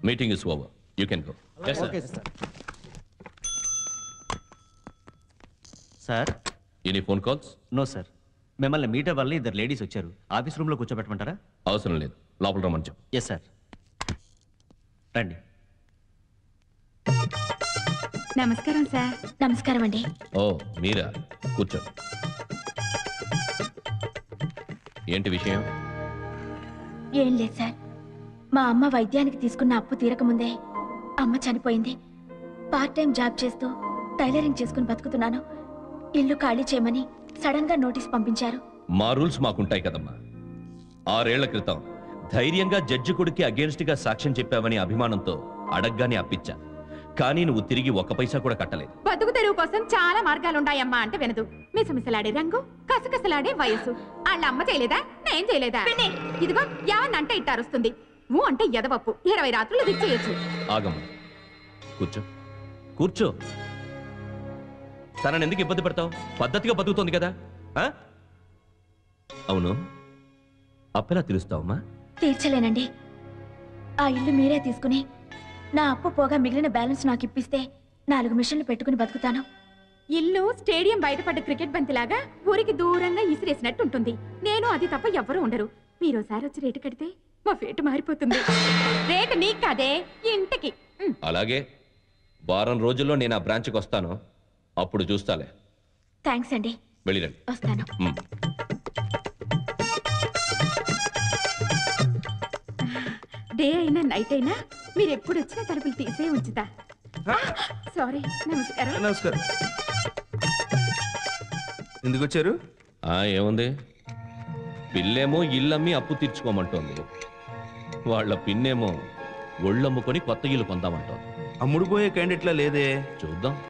Meeting is over you can go okay sir sir any phone calls no sir మిమ్మల్ని meet అవ్వాలని ఇద్దరు ladies వచ్చారు office రూమ్లో కూర్చోబెట్టమంటారా అవసరం లేదు లోపల రమ్మని చెప్పు ఎస్ సార్ రండి నమస్కారం సార్ నమస్కారం అండి ఓ మీరా కూర్చో ఏంటి విషయం ఏం లేదు సార్ మా అమ్మ వైద్యానికి తీసుకున్న అప్పు తీరకముందే అమ్మ చనిపోయింది పార్ట్ టైం జాబ్ చేస్తూ టైలరింగ్ చేసుకుని బతుకుతున్నాను ఇల్లు ఖాళీ చేయమని సడన్ గా నోటీస్ పంపించారు మా రూల్స్ మాకుంటాయి కదమ్మా ఆరేళ్ల క్రితం ధైర్యంగా జడ్జి కొడుకి అగేన్స్ట్ గా సాక్ష్యం చెప్పావని అభిమానంతో అడగ్గానే అప్పిచ్చా కానీ నువ్వు తిరిగి ఒక్క పైసా కూడా కట్టలేదు బతుకు తెరువు కోసం చాలా మార్గాలున్నాయమ్మా అంటే వినదు మిసమిసలాడే రంగు కసకసలాడే వయసు వాళ్ళ అమ్మ చేయలేదా నేను చేయలేదా ఇదిగో యావన్నంటే ఇట్టారుస్తుంది ఊ అంటే ఎదవప్పు ఇరవై రాత్రులు దిచ్చేయచ్చు ఆగమ్మా కూర్చో కూర్చో తనని ఎందుకు ఇబ్బంది పెడతావు పద్ధతిగా బతుకుతోంది కదా ఆ? అవును అప్పెలా తెలుస్తావమ్మా తీర్చలేనండి ఆ ఇల్లు మీరే తీసుకుని నా అప్పు పోగా మిగిలిన బ్యాలెన్స్ నాకు ఇప్పిస్తే నాలుగు మిషన్లు పెట్టుకుని బతుకుతాను ఇల్లు స్టేడియం బయటపడ్డ క్రికెట్ బంతిలాగా ఊరికి దూరంగా ఇసిరేసినట్టు ఉంటుంది నేను అది తప్ప ఎవ్వరూ ఉండరు మీరోసారి వచ్చి రేటు కడితే మా ఫేటు మారిపోతుంది రేటు నీకు కాదే ఇంటికి ఉమ్. అలాగే వారం రోజుల్లో నేను ఆ బ్రాంచ్కి వస్తాను అప్పుడు చూస్తాలే థ్యాంక్స్ అండి వెళ్ళిరండి వస్తాను మ్. డే అయినా నైట్ అయినా మీరు ఎప్పుడు వచ్చినా తలుపులు తీసే ఉంచుతా సారీ నమస్కారం నమస్కారం ఎందుకు వచ్చారు ఆ ఏముంది పిల్లేమో ఇల్లమ్మి అప్పు తీర్చుకోమంటోంది వాళ్ళ పిన్నేమో ఒళ్ళమ్ముకొని కొత్త ఇల్లు కొందామంటోంది అమ్ముడు పోయే క్యాండిడేట్లా లేదే చూద్దాం